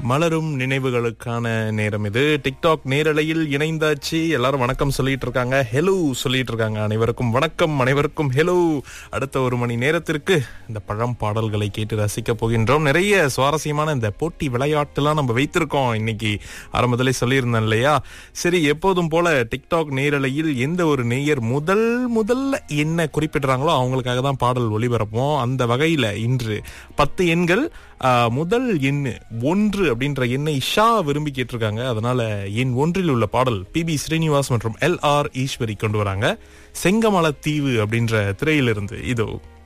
மலரும் நினைவுகளுக்கான நேரம் இது டிக்டாக் நேரலையில் இணைந்தாச்சு எல்லாரும் வணக்கம் சொல்லிட்டு இருக்காங்க ஹெலோ சொல்லிட்டு இருக்காங்க அனைவருக்கும் வணக்கம் அனைவருக்கும் ஹெலோ அடுத்த ஒரு மணி நேரத்திற்கு இந்த பழம் பாடல்களை கேட்டு ரசிக்க போகின்றோம் நிறைய சுவாரஸ்யமான இந்த போட்டி விளையாட்டுலாம் நம்ம வைத்திருக்கோம் இன்னைக்கு ஆரம்பத்திலே சொல்லியிருந்தேன் இல்லையா சரி எப்போதும் போல டிக்டாக் நேரலையில் எந்த ஒரு நேயர் முதல் முதல்ல என்ன குறிப்பிடுறாங்களோ அவங்களுக்காக தான் பாடல் ஒளிபரப்போம் அந்த வகையில இன்று பத்து எண்கள் ஆ, முதல் எண் ஒன்று அப்படின்ற எண்ணை ஷா விரும்பி கேட்டிருக்காங்க அதனால எண் ஒன்றில் உள்ள பாடல் பி பி ஸ்ரீனிவாஸ் மற்றும் எல் ஆர் ஈஸ்வரி கொண்டு வராங்க செங்கமல தீவு அப்படின்ற திரையிலிருந்து இதோ